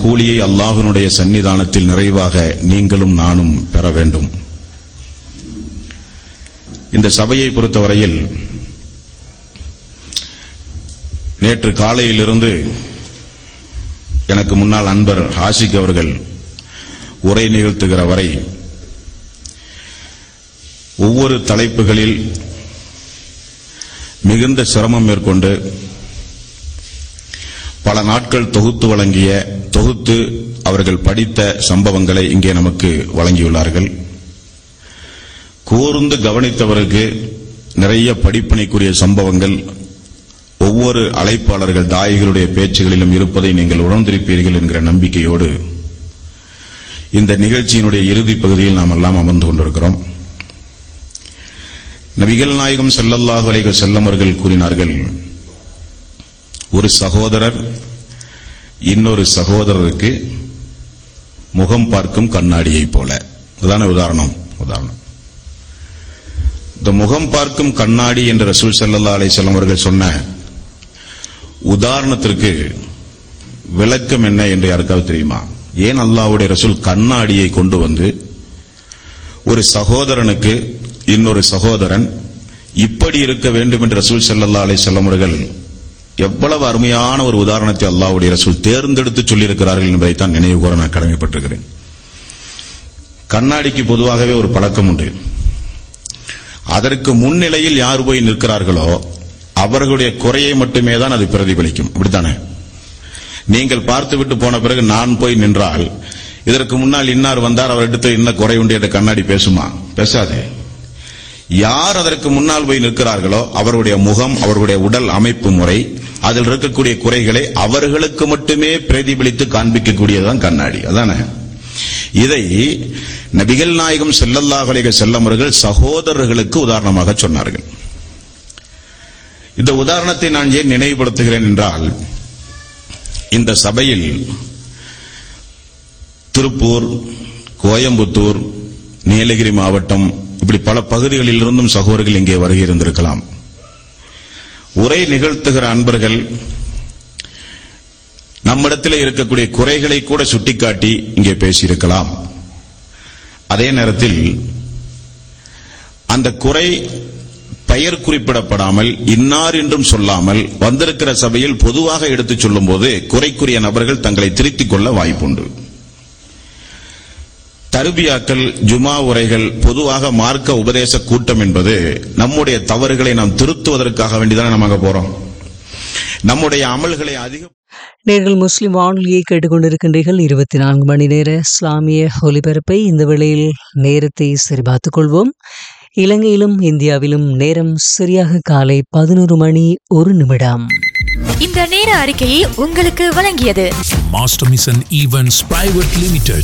கூலியை அல்லாஹ்வினுடைய சன்னிதானத்தில் நிறைவாக நீங்களும் நானும் பெற வேண்டும் இந்த சபையை பொறுத்தவரையில் நேற்று காலையிலிருந்து எனக்கு முன்னால் அன்பர் ஹாசிக் அவர்கள் உரை நிகழ்த்துகிற வரை ஒவ்வொரு தலைப்புகளில் மிகுந்த சிரமம் மேற்கொண்டு பல நாட்கள் தொகுத்து வழங்கிய தொகுத்து அவர்கள் படித்த சம்பவங்களை இங்கே நமக்கு வழங்கியுள்ளார்கள் கூர்ந்து கவனித்தவருக்கு நிறைய படிப்பினைக்குரிய சம்பவங்கள் ஒவ்வொரு அழைப்பாளர்கள் தாயிகளுடைய பேச்சுகளிலும் இருப்பதை நீங்கள் உணர்ந்திருப்பீர்கள் என்கிற நம்பிக்கையோடு இந்த நிகழ்ச்சியினுடைய இறுதிப் பகுதியில் நாம் எல்லாம் அமர்ந்து கொண்டிருக்கிறோம் நபிகள் நாயகம் ஸல்லல்லாஹு அலைஹி வஸல்லம் அவர்கள் கூறினார்கள் ஒரு சகோதரர் இன்னொரு சகோதரருக்கு முகம் பார்க்கும் கண்ணாடியைப் போல அதுதானே உதாரணம் உதாரணம் இந்த முகம் பார்க்கும் கண்ணாடி என்று ரசூல் ஸல்லல்லாஹு அலைஹி வஸல்லம் அவர்கள் சொன்ன உதாரணத்திற்கு விளக்கம் என்ன என்று யாருக்காவது தெரியுமா ஏன் அல்லாஹ்வுடைய ரசூல் கண்ணாடியை கொண்டு வந்து ஒரு சகோதரனுக்கு இன்னொரு சகோதரன் இப்படி இருக்க வேண்டும் என்று ரசூல் ஸல்லல்லாஹு அலைஹி வஸல்லம் அவர்கள் எவ்வளவு அருமையான ஒரு உதாரணத்தை அல்லாஹ்வுடைய ரசூல் தேர்ந்தெடுத்து சொல்லியிருக்கிறார்கள் என்பதைத்தான் நினைவு கூற நான் கடமைப்பட்டிருக்கிறேன் கண்ணாடிக்கு பொதுவாகவே ஒரு பழக்கம் உண்டு அதற்கு முன்னிலையில் யார் போய் நிற்கிறார்களோ அவர்களுடைய குறையை மட்டுமே தான் அது பிரதிபலிக்கும் அப்படித்தானே நீங்கள் பார்த்துவிட்டு போன பிறகு நான் போய் நின்றால் இதற்கு முன்னால் இன்னார் வந்தார் அவரிடத்து என்ன குறை உண்டு என்ற கண்ணாடி பேசுமா பேசாதே யார் அதற்கு முன்னால் போய் நிற்கிறார்களோ அவருடைய முகம் அவர்களுடைய உடல் அமைப்பு முறை அதில் இருக்கக்கூடிய குறைகளை அவர்களுக்கு மட்டுமே பிரதிபலித்து காண்பிக்கக்கூடியதுதான் கண்ணாடி அதானே இதை நபிகள் நாயகம் ஸல்லல்லாஹு அலைஹி வஸல்லம் அவர்கள் சகோதரர்களுக்கு உதாரணமாக சொன்னார்கள் இந்த உதாரணத்தை நான் ஏன் நினைவுபடுத்துகிறேன் என்றால் இந்த சபையில் திருப்பூர் கோயம்புத்தூர் நீலகிரி மாவட்டம் இப்படி பல பகுதிகளில் இருந்தும் சகோதரர்கள் இங்கே வருகை இருந்திருக்கலாம் உரை நிகழ்த்துகிற அன்பர்கள் நம்மிடத்தில் இருக்கக்கூடிய குறைகளை கூட சுட்டிக்காட்டி இங்கே பேசியிருக்கலாம் அதே நேரத்தில் அந்த குறை பெயர் குறிப்பிடப்படாமல் இன்னார் என்றும் சொல்லாமல் வந்திருக்கிற சபையில் பொதுவாக எடுத்துச் சொல்லும்போது குறைக்குரிய நபர்கள் தங்களை திருத்திக் கொள்ள வாய்ப்புண்டு தருபியாக்கள் ஜுமா உரைகள் பொதுவாக மார்க்க உபதேச கூட்டம் என்பது நம்முடைய தவறுகளை நாம் திருத்துவதற்காக வேண்டிதானே நம்ம அங்க போறோம் நம்முடைய அமல்களை அதிக நேர்கள் முஸ்லிம் வானொலியை கேட்டுக்கொண்டிருக்கின்றீர்கள் இருபத்தி நான்கு மணி நேர இஸ்லாமிய ஒலிபரப்பை இந்த வேளையில் நேரத்தை சரிபார்த்துக் கொள்வோம் இலங்கையிலும் இந்தியாவிலும் நேரம் சரியாக காலை பதினோரு மணி ஒரு நிமிடம் இந்த நேர அறிக்கையை உங்களுக்கு வழங்கியது Master Mission Events Private Limited.